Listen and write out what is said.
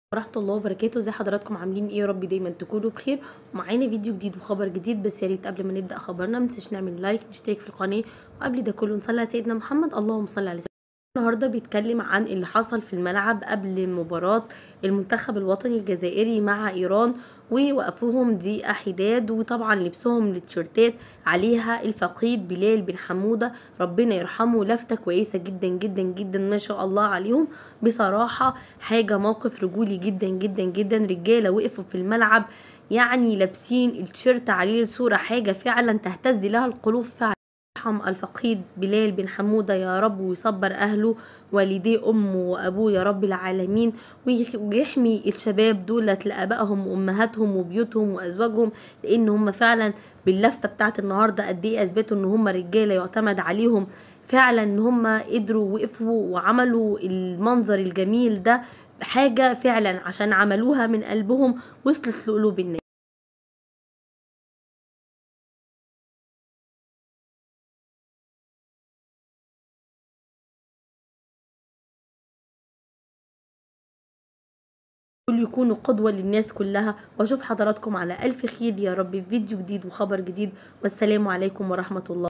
ورحمة الله وبركاته ازي حضراتكم عاملين ايه يا رب دايما تكونوا بخير ومعانا فيديو جديد وخبر جديد بس يا ريت قبل ما نبدا خبرنا متنساش نعمل لايك نشترك في القناه وقبل ده كله نصلي على سيدنا محمد اللهم صل على سيدنا النهارده بيتكلم عن اللي حصل في الملعب قبل مباراة المنتخب الوطني الجزائري مع ايران ووقفوهم دقيقة حداد وطبعا لبسهم للتيشيرتات عليها الفقيد بلال بن حمودة ربنا يرحمه لفتة كويسة جدا جدا جدا ما شاء الله عليهم بصراحة حاجة موقف رجولي جدا جدا جدا رجالة وقفوا في الملعب يعني لابسين التيشيرت عليه صورة حاجة فعلا تهتز لها القلوب فعلا يرحم الفقيد بلال بن حمودة يا رب ويصبر أهله والديه أمه وأبوه يا رب العالمين ويحمي الشباب دولت لآبائهم وأمهاتهم وبيوتهم وأزواجهم لأن هم فعلا باللفتة بتاعت النهاردة قد إيه أثبتوا إن هم رجالة يعتمد عليهم فعلا إن هم قدروا وقفوا وعملوا المنظر الجميل ده حاجة فعلا عشان عملوها من قلبهم وصلت لقلوب الناس كل يكونوا قدوة للناس كلها واشوف حضراتكم على ألف خير يا رب في فيديو جديد وخبر جديد والسلام عليكم ورحمة الله